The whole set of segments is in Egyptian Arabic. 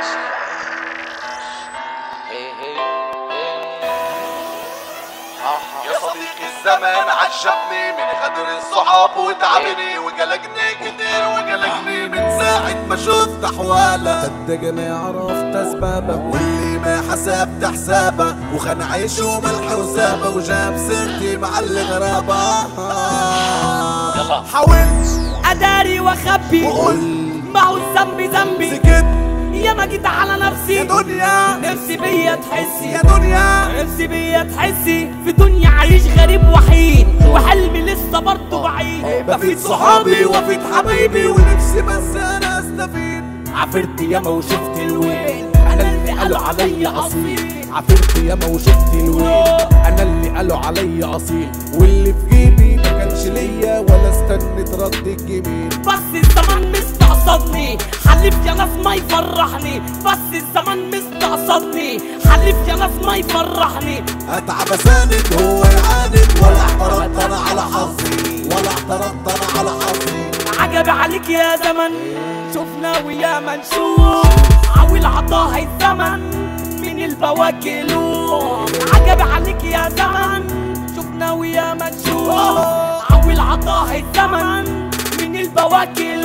يا صديقي الزمان عجبني من غدر الصحاب وتعبني وقلقني كتير وقلقني من ساعة ما شفت أحواله صدق ما عرفت اسبابه واللي ما حسبت حسابه وخان عيش وملح وسابه وجاب سيرتي مع الغرابة حاولت اداري واخبي وقلت ما هو الذنب ذنبي سكت يا ما جيت على يا نفسي دنيا نفسي بيا تحسي يا دنيا نفسي بيا تحسي في دنيا عايش غريب وحيد وحلمي لسه برضه بعيد بفيد صحابي وفيد حبايبي ونفسي بس أنا أستفيد عفرت ياما وشفت الويل انا اللي قالوا عليا اصيل عفرت ياما وشفت الويل انا اللي قالوا عليا اصيل واللي في جيبي ما كانش ليا ولا استنت رد الجميل بس الزمن مستقصدني حلف يا ناس ما يفرحني بس الزمن مستقصدني حلف يا ناس ما يفرحني اتعب اساند هو يعاند ولا اعترضت انا على حظي ولا اعترضت انا على حظي عجب عليك يا زمن شفنا ويا ما نشوف عويل عطاها الزمن من البواكي عجب عليك يا زمن شفنا ويا ما نشوف عويل عطاها الزمن من البواكي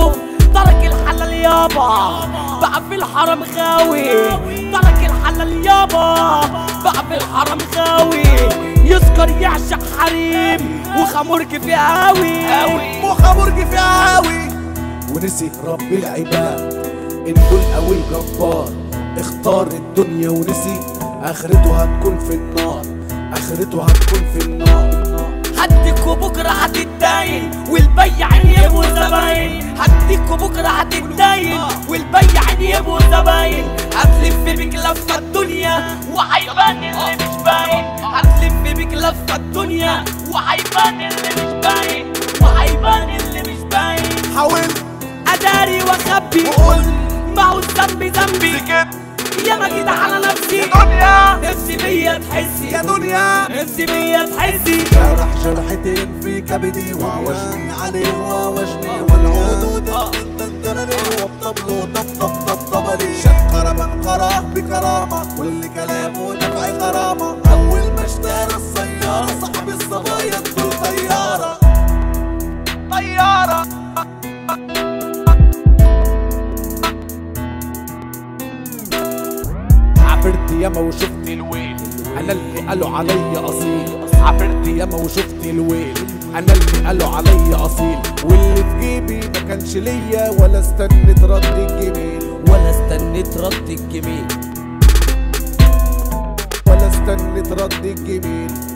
ترك الحلال يابا بقى في الحرم غاوي ترك الحلال يابا بقى في الحرم غاوي يسكر يعشق حريم وخمرك في قاوي مخ برج في عاوي ونسي رب العباد ان دول قوي الجبار اختار الدنيا ونسي اخرته هتكون في النار اخرته هتكون في النار هديكوا بكرة هتتداين والبياعين يبقوا زباين هديكوا بكرة هتتداين والبياعين يبقوا زباين هتلف بيك لفة الدنيا وهيبان اللي مش باين هتلف بيك لفة الدنيا وهيبان اللي مش باين وهيبان اللي مش باين حاولت اداري واخبي وقلت ما هو الذنب ذنبي سكت يا ما جيت على نفسي يا دنيا نفسي بيا تحسي يا دنيا نفسي بيا تحسي جرح جرحتين في كبدي وعوجني عليه وعوجني والعود دندنني والطبل طب طب طب طبلي شقر من قراه بكرامة كل كلامه دفع غرامة أول ما اشترى السيارة صاحب الصبايا ادخل طيارة طيارة عفرت ياما وشفت الويل انا اللي قالوا عليا اصيل عفرت ياما وشفت الويل انا اللي قالوا عليا اصيل واللي في جيبي ما كانش ليا ولا استنت رد الجميل ولا استنيت رد الجميل ولا استنت رد الجميل